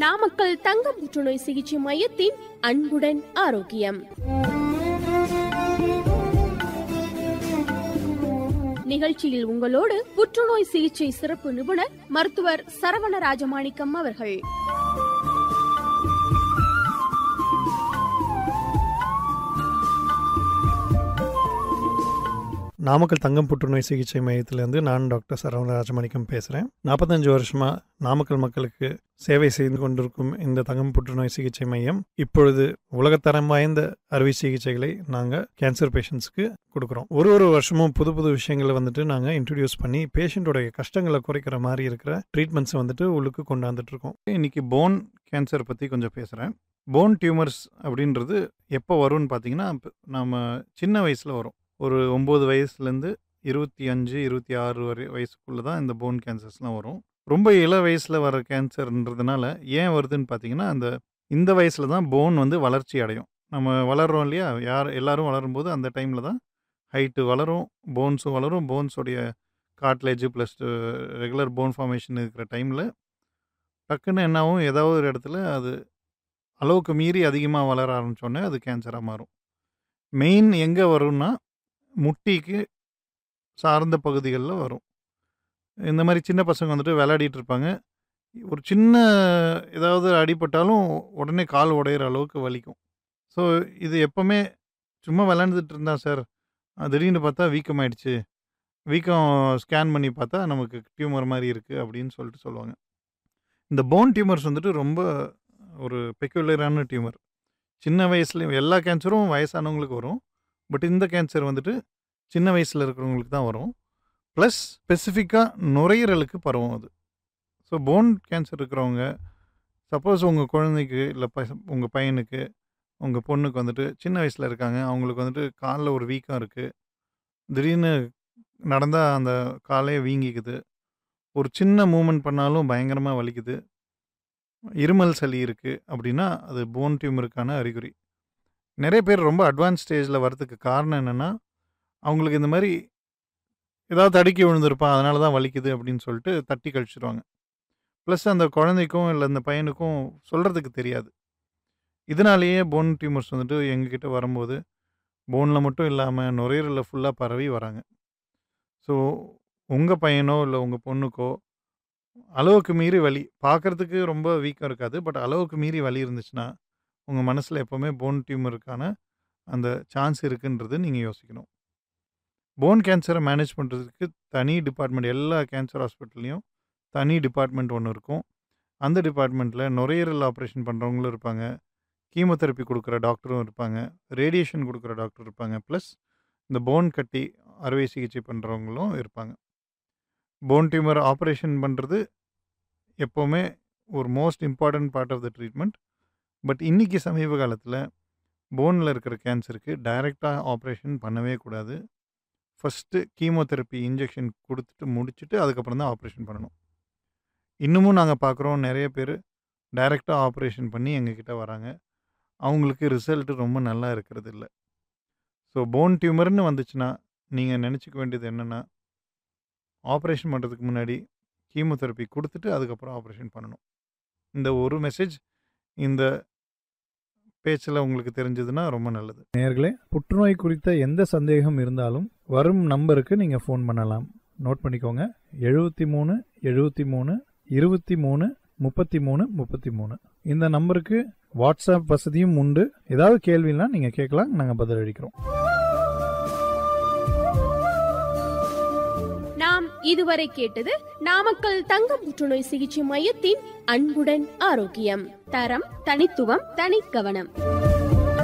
நாமக்கல் தங்க புற்றுநோய் சிகிச்சை மையத்தின் அன்புடன் ஆரோக்கியம் நிகழ்ச்சியில் உங்களோடு புற்றுநோய் சிகிச்சை சிறப்பு நிபுணர் மருத்துவர் சரவண ராஜமாணிக்கம் அவர்கள் நாமக்கல் தங்கம் புற்றுநோய் சிகிச்சை மையத்திலேருந்து நான் டாக்டர் சரவண ராஜமாணிக்கம் பேசுகிறேன் நாற்பத்தஞ்சு வருஷமாக நாமக்கல் மக்களுக்கு சேவை செய்து கொண்டிருக்கும் இந்த தங்கம் புற்றுநோய் சிகிச்சை மையம் இப்பொழுது உலகத்தரம் வாய்ந்த அறுவை சிகிச்சைகளை நாங்கள் கேன்சர் பேஷண்ட்ஸ்க்கு கொடுக்குறோம் ஒரு ஒரு வருஷமும் புது புது விஷயங்களை வந்துட்டு நாங்கள் இன்ட்ரடியூஸ் பண்ணி பேஷண்ட்டோடைய கஷ்டங்களை குறைக்கிற மாதிரி இருக்கிற ட்ரீட்மெண்ட்ஸை வந்துட்டு உள்ளுக்கு கொண்டாந்துட்டு இருக்கோம் இன்னைக்கு போன் கேன்சர் பற்றி கொஞ்சம் பேசுகிறேன் போன் டியூமர்ஸ் அப்படின்றது எப்போ வரும்னு பார்த்தீங்கன்னா இப்ப நம்ம சின்ன வயசில் வரும் ஒரு ஒம்பது வயசுலேருந்து இருபத்தி அஞ்சு இருபத்தி ஆறு வரை வயசுக்குள்ளே தான் இந்த போன் கேன்சர்ஸ்லாம் வரும் ரொம்ப இள வயசில் வர கேன்சர்ன்றதுனால ஏன் வருதுன்னு பார்த்தீங்கன்னா அந்த இந்த வயசில் தான் போன் வந்து வளர்ச்சி அடையும் நம்ம வளர்றோம் இல்லையா யார் எல்லாரும் வளரும்போது அந்த டைமில் தான் ஹைட்டு வளரும் போன்ஸும் வளரும் போன்ஸோடைய cartilage plus regular bone formation இருக்கிற டைமில் டக்குன்னு என்னாகும் ஏதாவது ஒரு இடத்துல அது அளவுக்கு மீறி அதிகமாக வளர ஆரம்பிச்சோடனே அது கேன்சராக மாறும் மெயின் எங்கே வரும்னா முட்டிக்கு சார்ந்த பகுதிகளில் வரும் இந்த மாதிரி சின்ன பசங்க வந்துட்டு விளையாடிட்டு இருப்பாங்க ஒரு சின்ன ஏதாவது அடிபட்டாலும் உடனே கால் உடையிற அளவுக்கு வலிக்கும் ஸோ இது எப்போவுமே சும்மா விளையாண்டுட்டு இருந்தா சார் திடீர்னு பார்த்தா வீக்கம் ஆயிடுச்சு வீக்கம் ஸ்கேன் பண்ணி பார்த்தா நமக்கு டியூமர் மாதிரி இருக்குது அப்படின்னு சொல்லிட்டு சொல்லுவாங்க இந்த போன் டியூமர்ஸ் வந்துட்டு ரொம்ப ஒரு பெக்குலரான டியூமர் சின்ன வயசுலேயும் எல்லா கேன்சரும் வயசானவங்களுக்கு வரும் பட் இந்த கேன்சர் வந்துட்டு சின்ன வயசில் இருக்கிறவங்களுக்கு தான் வரும் ப்ளஸ் ஸ்பெசிஃபிக்காக நுரையீரலுக்கு பரவும் அது ஸோ போன் கேன்சர் இருக்கிறவங்க சப்போஸ் உங்கள் குழந்தைக்கு இல்லை ப உங்கள் பையனுக்கு உங்கள் பொண்ணுக்கு வந்துட்டு சின்ன வயசில் இருக்காங்க அவங்களுக்கு வந்துட்டு காலில் ஒரு வீக்கம் இருக்குது திடீர்னு நடந்தால் அந்த காலே வீங்கிக்குது ஒரு சின்ன மூமெண்ட் பண்ணாலும் பயங்கரமாக வலிக்குது இருமல் சளி இருக்குது அப்படின்னா அது போன் டியூமருக்கான அறிகுறி நிறைய பேர் ரொம்ப அட்வான்ஸ் ஸ்டேஜில் வரதுக்கு காரணம் என்னென்னா அவங்களுக்கு இந்த மாதிரி ஏதாவது தடுக்கி விழுந்திருப்பான் அதனால தான் வலிக்குது அப்படின்னு சொல்லிட்டு தட்டி கழிச்சிடுவாங்க ப்ளஸ் அந்த குழந்தைக்கும் இல்லை அந்த பையனுக்கும் சொல்கிறதுக்கு தெரியாது இதனாலேயே போன் டியூமர்ஸ் வந்துட்டு எங்ககிட்ட வரும்போது போனில் மட்டும் இல்லாமல் நுரையீரலில் ஃபுல்லாக பரவி வராங்க ஸோ உங்கள் பையனோ இல்லை உங்கள் பொண்ணுக்கோ அளவுக்கு மீறி வலி பார்க்குறதுக்கு ரொம்ப வீக்கம் இருக்காது பட் அளவுக்கு மீறி வலி இருந்துச்சுன்னா உங்கள் மனசில் எப்போவுமே போன் டியூமருக்கான அந்த சான்ஸ் இருக்குன்றது நீங்கள் யோசிக்கணும் போன் கேன்சரை மேனேஜ் பண்ணுறதுக்கு தனி டிபார்ட்மெண்ட் எல்லா கேன்சர் ஹாஸ்பிட்டல்லையும் தனி டிபார்ட்மெண்ட் ஒன்று இருக்கும் அந்த டிபார்ட்மெண்ட்டில் நுரையீரல் ஆப்ரேஷன் பண்ணுறவங்களும் இருப்பாங்க கீமோதெரப்பி கொடுக்குற டாக்டரும் இருப்பாங்க ரேடியேஷன் கொடுக்குற டாக்டர் இருப்பாங்க ப்ளஸ் இந்த போன் கட்டி அறுவை சிகிச்சை பண்ணுறவங்களும் இருப்பாங்க போன் டியூமர் ஆப்ரேஷன் பண்ணுறது எப்போவுமே ஒரு most important part of the treatment but இன்றைக்கி சமீப காலத்தில் போனில் இருக்கிற கேன்சருக்கு டைரெக்டாக ஆப்ரேஷன் பண்ணவே கூடாது ஃபஸ்ட்டு கீமோதெரப்பி இன்ஜெக்ஷன் கொடுத்துட்டு முடிச்சுட்டு அதுக்கப்புறம் தான் ஆப்ரேஷன் பண்ணணும் இன்னமும் நாங்கள் பார்க்குறோம் நிறைய பேர் டைரெக்டாக ஆப்ரேஷன் பண்ணி எங்ககிட்ட வராங்க அவங்களுக்கு ரிசல்ட்டு ரொம்ப நல்லா இருக்கிறது இல்லை ஸோ போன் டியூமர்னு வந்துச்சுன்னா நீங்கள் நினச்சிக்க வேண்டியது என்னென்னா ஆப்ரேஷன் பண்ணுறதுக்கு முன்னாடி கீமோதெரப்பி கொடுத்துட்டு அதுக்கப்புறம் ஆப்ரேஷன் பண்ணணும் இந்த ஒரு மெசேஜ் இந்த பேச்சில் உங்களுக்கு தெரிஞ்சதுன்னா ரொம்ப நல்லது நேர்களே புற்றுநோய் குறித்த எந்த சந்தேகம் இருந்தாலும் வரும் நம்பருக்கு நீங்கள் ஃபோன் பண்ணலாம் நோட் பண்ணிக்கோங்க எழுபத்தி மூணு எழுபத்தி மூணு இருபத்தி மூணு முப்பத்தி மூணு முப்பத்தி மூணு இந்த நம்பருக்கு வாட்ஸ்அப் வசதியும் உண்டு ஏதாவது கேள்வினா நீங்கள் கேட்கலாம் நாங்கள் பதிலளிக்கிறோம் நாம் இதுவரை கேட்டது நாமக்கல் தங்க புற்றுநோய் சிகிச்சை மையத்தின் அன்புடன் ஆரோக்கியம் தரம் தனித்துவம் தனி கவனம்